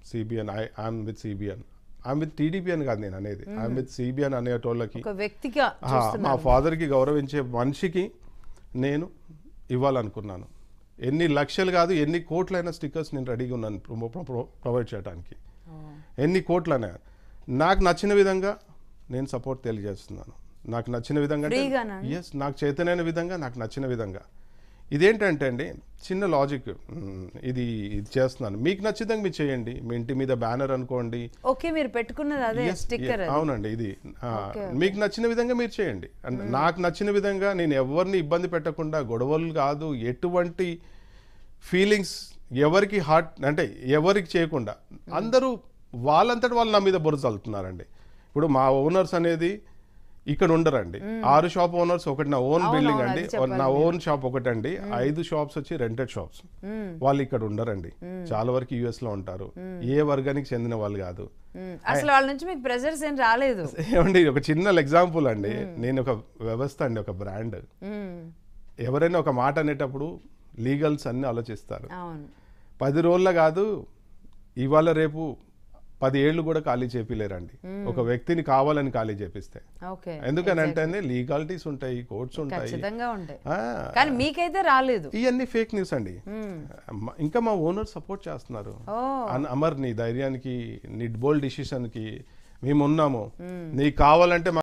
CBN I I'm with CBN I'm with TDP అని కాదు నేను అనేది ఐఎమ్ విత్ సిబిఎన్ అనేటోళ్ళకి ఒక వ్యక్తిగా ఆ, మా ఫాదర్కి గౌరవించే మనిషికి నేను ఇవ్వాలనుకున్నాను ఎన్ని లక్షలు కాదు ఎన్ని కోట్లైన స్టిక్కర్స్ నేను రెడీగా ఉన్నాను ప్రొ- ప్రొ- ప్రొ- ప్రొవైడ్ చేయడానికి ఎన్ని కోట్లనే నాకు నచ్చిన విధంగా నేను సపోర్ట్ తెలియజేస్తున్నాను నాకు నచ్చిన విధంగా ఫ్రీగానా? ఎస్ నాకు చేతనైన విధంగా నాకు నచ్చిన విధంగా ఇదేంటంటే అండి చిన్న లాజిక్ ఇది ఇది చేస్తున్నాను మీకు నచ్చితంగా మీరు చేయండి మీ ఇంటి మీద బ్యానర్ అనుకోండి ఓకే మీరు పెట్టుకున్నది అదే Yes, స్టిక్కర్ yeah, అవునండి ఇది ఆ, మీకు నచ్చిన విధంగా మీరు చేయండి అండ్ నాకు నచ్చిన విధంగా నేను ఎవరిని ఇబ్బంది పెట్టకుండా గొడవలు కాదు ఎటువంటి ఫీలింగ్స్ ఎవరికి హార్ట్ అంటే ఎవరికి చేయకుండా అందరూ వాళ్ళంతటి వాళ్ళు నా మీద బురద చల్లుతున్నారండి ఇప్పుడు మా ఓనర్స్ అనేది ఇక్కడ ఉండరండి ఆరు షాప్ ఓనర్స్ ఒకటి నా ఓన్ బిల్డింగ్ అండి నా ఓన్ షాప్ ఒకటి అండి ఐదు షాప్స్ వచ్చి రెంటెడ్ షాప్స్ వాళ్ళు ఇక్కడ ఉండరండి చాలా వరకు యుఎస్ లో ఉంటారు ఏ వర్గానికి చెందిన వాళ్ళు కాదు అసలు వాళ్ళ నుంచి మీకు ప్రెజర్స్ ఏం రాలేదు ఏమండి ఒక చిన్న ఎగ్జాంపుల్ అండి నేను ఒక వ్యవస్థ అండి ఒక బ్రాండ్ మ్మ్. ఎవరైనా ఒక మాట అనేటప్పుడు లీగల్స్ అన్ని ఆలోచిస్తారు అవును పది రోజుల కాదు ఇవాళ రేపు పది ఏళ్ళు కూడా ఖాళీ చేపిలేరండి ఒక వ్యక్తిని కావాలని ఖాళీ చేపిస్తే ఓకే ఎందుకని అంటే లీగాలిటీస్ ఉంటాయి కోర్ట్స్ ఉంటాయి ఖచ్చితంగా ఉంటాయి ఆ, కానీ మీకైతే రాలేదు ఇవన్నీ ఫేక్ న్యూస్ అండి మ- ఇంకా మా ఓనర్ సపోర్ట్ చేస్తున్నారు ఓ అన్- అమర్ నీ ధైర్యానికి నీ బోల్డ్ డిసిషన్ కి మేము ఉన్నాము నీకు కావాలంటే